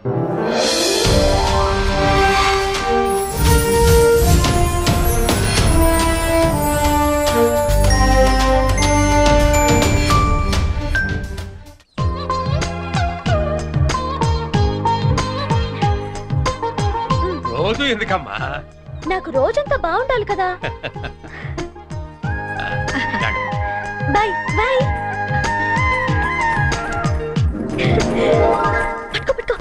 రోజు ఎందుకమ్మా నాకు రోజంతా బాగుండాలి కదా బాయ్ బాయ్ పట్టుకో పట్టుకో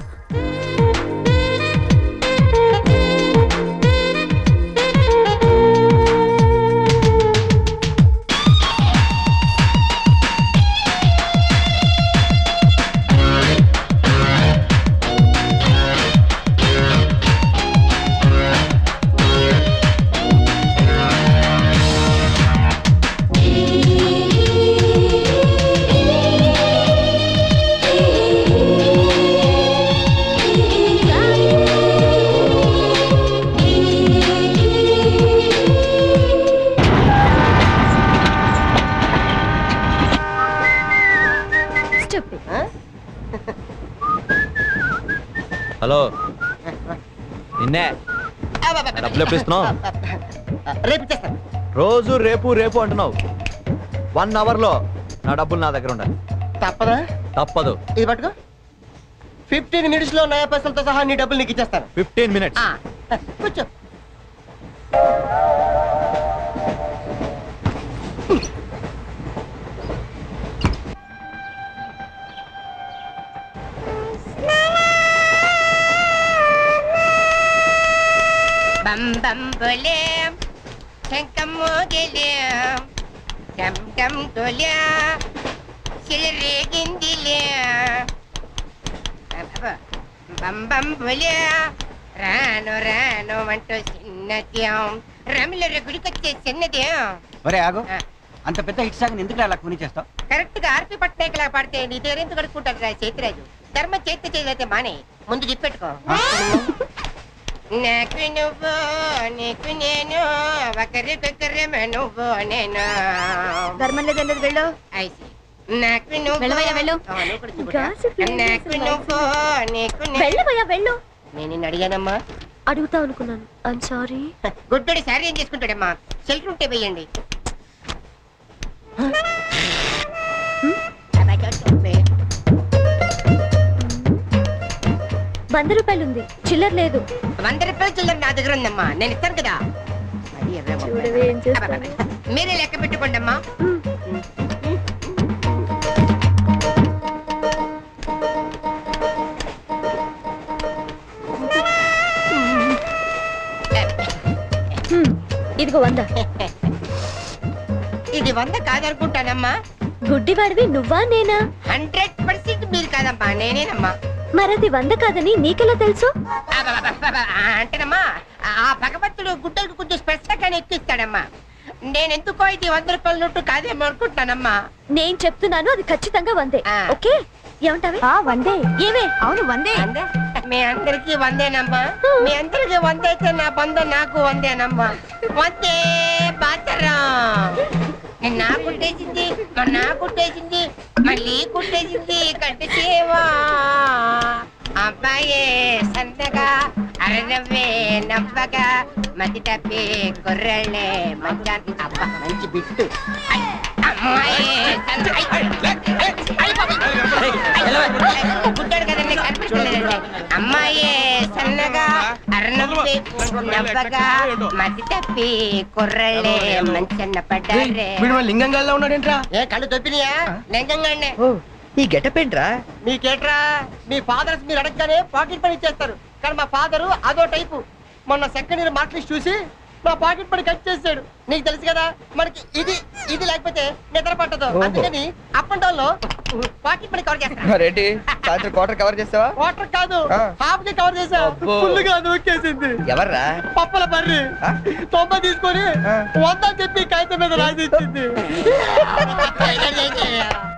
Stupid. హలో నిన్నే డబ్బులు ఎప్పుడు ఇస్తున్నావు రేపు ఇచ్చేస్తాను రోజు రేపు రేపు అంటున్నావు వన్ అవర్ లో నా డబ్బులు నా దగ్గర ఉండాలి తప్పదా తప్పదు ఇది పట్టుకో ఫిఫ్టీన్ మినిట్స్ లో నయా పైసలతో సహా నీ డబ్బులు నీకు ఇచ్చేస్తాను ఫిఫ్టీన్ మినిట్స్ ఆ, కూర్చో బం బం బోలే శంఖం మోగిలే డమ్ డమ్ డోలే సిలిరేగిందిలే బం బం బోలే రాను రాను అంటూ చిన్నద్యం రమిల గుడికొచ్చే చిన్నద్యం ఒరే ఆగు అంత పెద్ద హిట్ సాగ్ ఎందుకు అలా కొని చేస్తావు కరెక్ట్ గా ఆర్పి పట్నాయక్ లా పాడితే నీ దగ్గర కడుక్కుంటాడు రా చేతిరాజు ధర్మ చేతి చేయలేతే మానే ముందు చెప్పెట్టుకో నాకు నువ్వు నీకు నేను ఒకరికొకరు నువ్వు నేను ధర్మం లేదండి వెళ్ళు ఐసి నాకు నువ్వు వెళ్ళవయ్యా, వెళ్ళు. ఆ, నువ్వు కూడా చూపురా. Gossip ఏం నాకు చేస్తున్నావు? నువ్వు నీకు నేను వెళ్ళబోయా వెళ్ళు నేను నిన్ను అడిగానమ్మా అడుగుతా అనుకున్నాను ఐమ్ సారీ గుడ్డోడి సారీ ఏం చేసుకుంటాడమ్మా షెల్టర్ ఉంటే వేయండి వంద రూపాయలు ఉంది చిల్లర లేదు వంద రూపాయలు చిల్లర నా దగ్గర ఉందమ్మా నేను ఇస్తాను కదా అది ఇరవై ముప్పై. చూడవే ఏం చేస్తాను. అబ్బబ్బబ్బ. మీరే లెక్క పెట్టుకోండి అమ్మా హ్మ్, ఇదిగో వంద ఇది వంద కాదనుకుంటానమ్మా గుడ్డివాడివి నువ్వా నేనా హండ్రెడ్ పర్సెంట్ మీరు కాదమ్మా నేనేనమ్మా మరది వంద కాదని నీకెలా తెలుసు అబ్బబ్బబ్బబ్బ. ఆ, అంటేనమ్మా ఆ భగవంతుడు గుడ్డలకు కొంచెం స్పెషల్గానే ఎక్కిస్తాడమ్మా నేను ఎందుకో ఇది వంద రూపాయల నోటు కాదేమో అనుకుంటానమ్మా నేను చెప్తున్నాను అది ఖచ్చితంగా వందే ఆ. ఓకే ఏమంటావే వందే ఏమే అవును వందే అందే? మీ అందరికి వందేనమ్మా మీ అందరికి వంద అయితే నా బంధ నాకు వందేనమ్మా వందే బాతరం నా కుట్టేసింది మరి నా కుట్టేసింది మళ్ళీ కుట్టేసింది కట్టు చేవా అబ్బాయే సందగా అరనవ్వే నవ్వగా మతి తప్పి కుర్రళ్ళే మంచానికి అబ్బా మంచి బిట్టు అమ్మాయే సంద- ఐ, ఐ, ఐ బాబోయ్. గుడ్డాడు కదండి కనిపించలేదండి అమ్మాయే సన్నగా అరనవ్వి నవ్వగా మతి తప్పి కుర్రళ్ళే మంచన్న పడ్డారే లింగంగా ఉన్నాడేంట్రా ఏ కళ్ళు తప్పినాయా లింగంగానే ఈ గెటప్ ఏంట్రా మీకేట్రా మీ ఫాదర్స్ మీరు అడగగానే పాకెట్ పని ఇచ్చేస్తారు కానీ మా ఫాదరు అదో టైపు మొన్న సెకండ్ ఇయర్ మార్క్ లిస్ట్ చూసి నా పాకెట్ పని కట్ చేసాడు నీకు తెలుసు కదా మనకి ఇది ఇది లేకపోతే నిద్ర పట్టదు అందుకని అప్ అండ్ డౌన్ లో పాకెట్ పని కవర్ చేస్తాను రెడ్డి సాయంత్రం క్వార్టర్ కవర్ చేస్తావా వాటర్ కాదు ఆ. హాఫ్ ది కవర్ చేసా అబ్బో. ఫుల్గా నూకేసింది ఎవర్రా పప్పల బర్రి ఆ? తొంభై తీసుకొని ఆ. వంద చెప్పి కాగితం మీద రాసి ఇచ్చింది